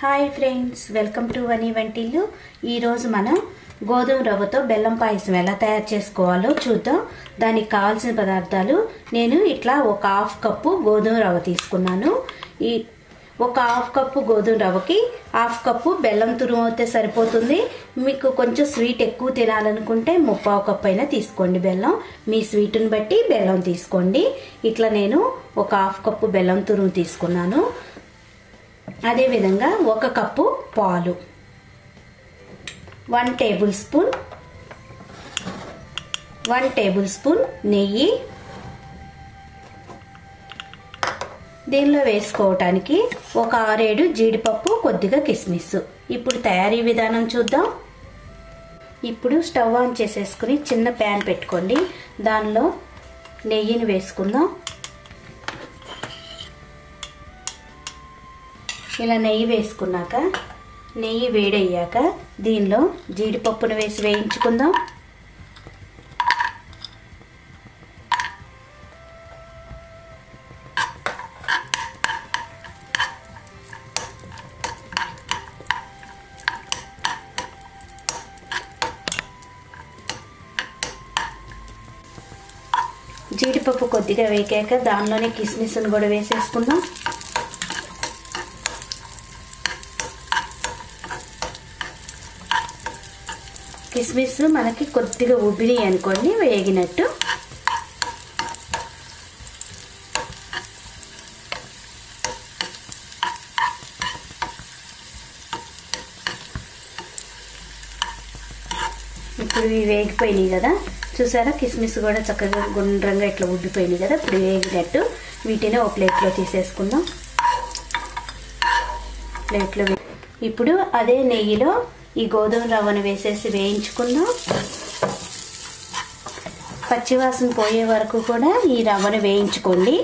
hi friends welcome to Vani Vantillu ఈరోజు మనం గోధుమ రవ్వతో బెల్లం పాయసం ఎలా తయారు చేసుకోవాలో చూద్దాం దానికి కావాల్సిన పదార్థాలు నేను ఇట్లా ఒక హాఫ్ కప్పు గోధుమ రవ్వ తీసుకున్నాను ఈ ఒక హాఫ్ కప్పు గోధుమ రవ్వకి హాఫ్ కప్పు బెల్లం తురుము అయితే సరిపోతుంది మీకు కొంచెం స్వీట్ ఎక్కువ తినాలనుకుంటే ముప్పావు కప్పు అయినా తీసుకోండి బెల్లం మీ స్వీట్ని బట్టి బెల్లం తీసుకోండి ఇట్లా నేను ఒక హాఫ్ కప్పు బెల్లం తురుము తీసుకున్నాను అదేవిధంగా ఒక కప్పు పాలు one tablespoon one tablespoon నెయ్యి దీనిలో వేసుకోవటానికి ఒక ఆరేడు జీడిపప్పు కొద్దిగా కిస్మిస్ ఇప్పుడు తయారీ విధానం చూద్దాం ఇప్పుడు స్టవ్ ఆన్ చేసేసుకుని చిన్న ప్యాన్ పెట్టుకోండి దానిలో నెయ్యిని వేసుకుందాం ఇలా నెయ్యి వేసుకున్నాక నెయ్యి వేడయ్యాక దీనిలో జీడిపప్పును వేసి వేయించుకుందాం జీడిపప్పు కొద్దిగా వేగాక దానిలోనే కిస్మిస్ని కూడా వేసేసుకుందాం కిస్మిస్ మనకి కొద్దిగా ఉబ్బినాయి అనుకోండి వేగినట్టు ఇప్పుడు ఇవి వేగిపోయినాయి కదా చూసారా కిస్మిస్ కూడా చక్కగా గుండ్రంగా ఇట్లా ఉబ్బిపోయినాయి కదా ఇప్పుడు వేగినట్టు వీటిని ఒక ప్లేట్లో తీసేసుకుందాం ప్లేట్లో ఇప్పుడు అదే నెయ్యిలో ఈ గోధుమ రవ్వను వేసేసి వేయించుకుందాం పచ్చివాసన పోయే వరకు కూడా ఈ రవ్వను వేయించుకోండి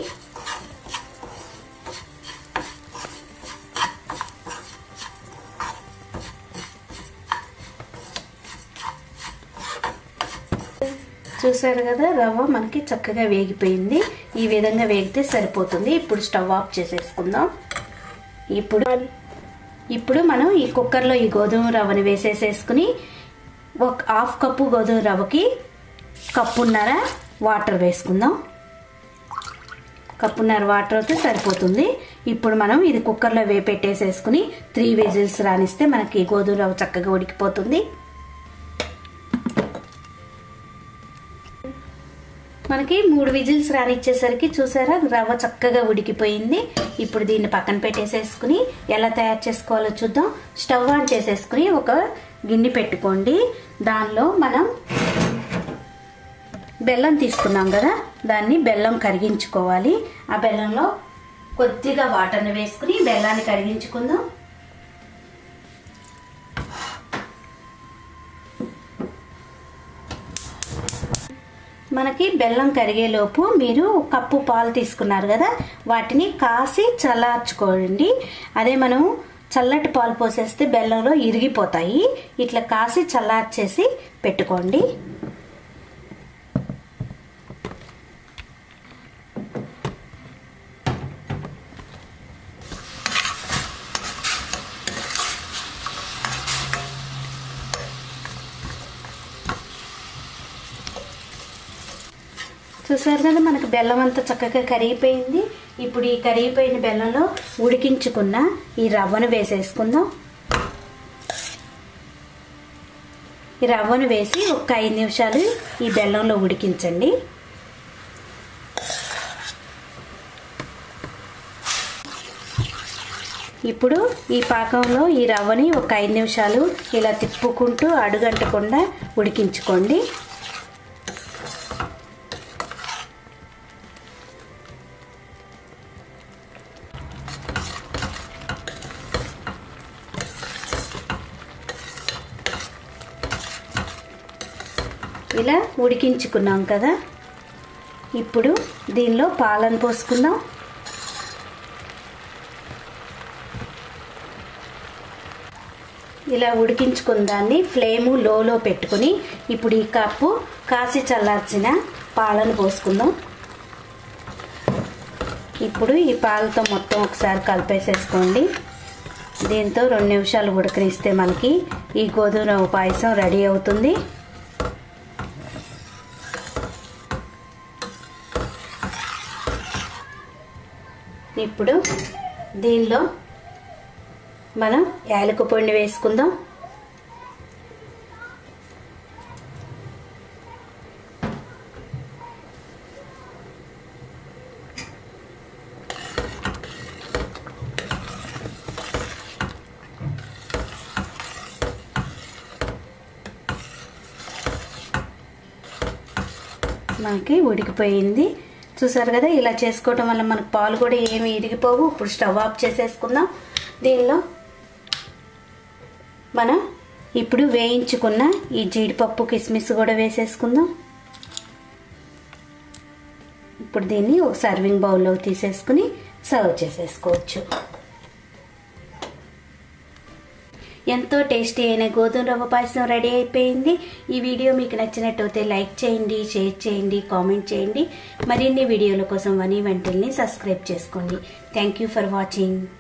చూసారు కదా రవ్వ మనకి చక్కగా వేగిపోయింది ఈ విధంగా వేగితే సరిపోతుంది ఇప్పుడు స్టవ్ ఆఫ్ చేసేసుకుందాం ఇప్పుడు ఇప్పుడు మనం ఈ కుక్కర్లో ఈ గోధుమ రవ్వని వేసేసేసుకుని ఒక హాఫ్ కప్పు గోధుమ రవ్వకి కప్పున్నర వాటర్ వేసుకుందాం కప్పున్నర వాటర్ అయితే సరిపోతుంది ఇప్పుడు మనం ఇది కుక్కర్లో వేపెట్టేసేసుకుని త్రీ విజిల్స్ రానిస్తే మనకి గోధుమ రవ్వ చక్కగా ఉడికిపోతుంది మనకి మూడు విజిల్స్ రానిచ్చేసరికి చూసారా రవ్వ చక్కగా ఉడికిపోయింది ఇప్పుడు దీన్ని పక్కన పెట్టేసేసుకుని ఎలా తయారు చేసుకోవాలో చూద్దాం స్టవ్ ఆన్ చేసేసుకుని ఒక గిన్నె పెట్టుకోండి దానిలో మనం బెల్లం తీసుకున్నాం కదా దాన్ని బెల్లం కరిగించుకోవాలి ఆ బెల్లంలో కొద్దిగా వాటర్ని వేసుకుని బెల్లాన్ని కరిగించుకుందాం మనకి బెల్లం కరిగేలోపు మీరు కప్పు పాలు తీసుకున్నారు కదా వాటిని కాసి చల్లార్చుకోండి అదే మనం చల్లటి పాలు పోసేస్తే బెల్లంలో ఇరిగిపోతాయి ఇట్లా కాసి చల్లార్చేసి పెట్టుకోండి చూసారు కదా మనకు బెల్లం అంతా చక్కగా కరిగిపోయింది ఇప్పుడు ఈ కరిగిపోయిన బెల్లంలో ఉడికించుకున్న ఈ రవ్వను వేసేసుకుందాం ఈ రవ్వను వేసి ఒక ఐదు నిమిషాలు ఈ బెల్లంలో ఉడికించండి ఇప్పుడు ఈ పాకంలో ఈ రవ్వని ఒక ఐదు నిమిషాలు ఇలా తిప్పుకుంటూ అడుగంటకుండా ఉడికించుకోండి ఇలా ఉడికించుకున్నాం కదా ఇప్పుడు దీనిలో పాలను పోసుకుందాం ఇలా ఉడికించుకున్న దాన్ని ఫ్లేము లోలో పెట్టుకుని ఇప్పుడు ఈ కప్పు కాసి చల్లార్చిన పాలను పోసుకుందాం ఇప్పుడు ఈ పాలతో మొత్తం ఒకసారి కలిపేసేసుకోండి దీంతో రెండు నిమిషాలు ఉడకనిస్తే మనకి ఈ గోధుమ రవ్వ పాయసం రెడీ అవుతుంది ఇప్పుడు దీనిలో మనం యాలక పొడిని వేసుకుందాం మనకి ఉడికిపోయింది చూసారు కదా ఇలా చేసుకోవటం వల్ల మనకు పాలు కూడా ఏమి ఇరిగిపోవు ఇప్పుడు స్టవ్ ఆఫ్ చేసేసుకుందాం దీనిలో మనం ఇప్పుడు వేయించుకున్న ఈ జీడిపప్పు కిస్మిస్ కూడా వేసేసుకుందాం ఇప్పుడు దీన్ని ఒక సర్వింగ్ బౌల్లో తీసేసుకుని సర్వ్ చేసేసుకోవచ్చు ఎంతో టేస్టీ అయిన గోధుమ రవ్వ పాయసం రెడీ అయిపోయింది ఈ వీడియో మీకు నచ్చినట్టయితే లైక్ చేయండి షేర్ చేయండి కామెంట్ చేయండి మరిన్ని వీడియోల కోసం వనీ వెంటల్ని సబ్స్క్రైబ్ చేసుకోండి థ్యాంక్ యూ ఫర్ వాచింగ్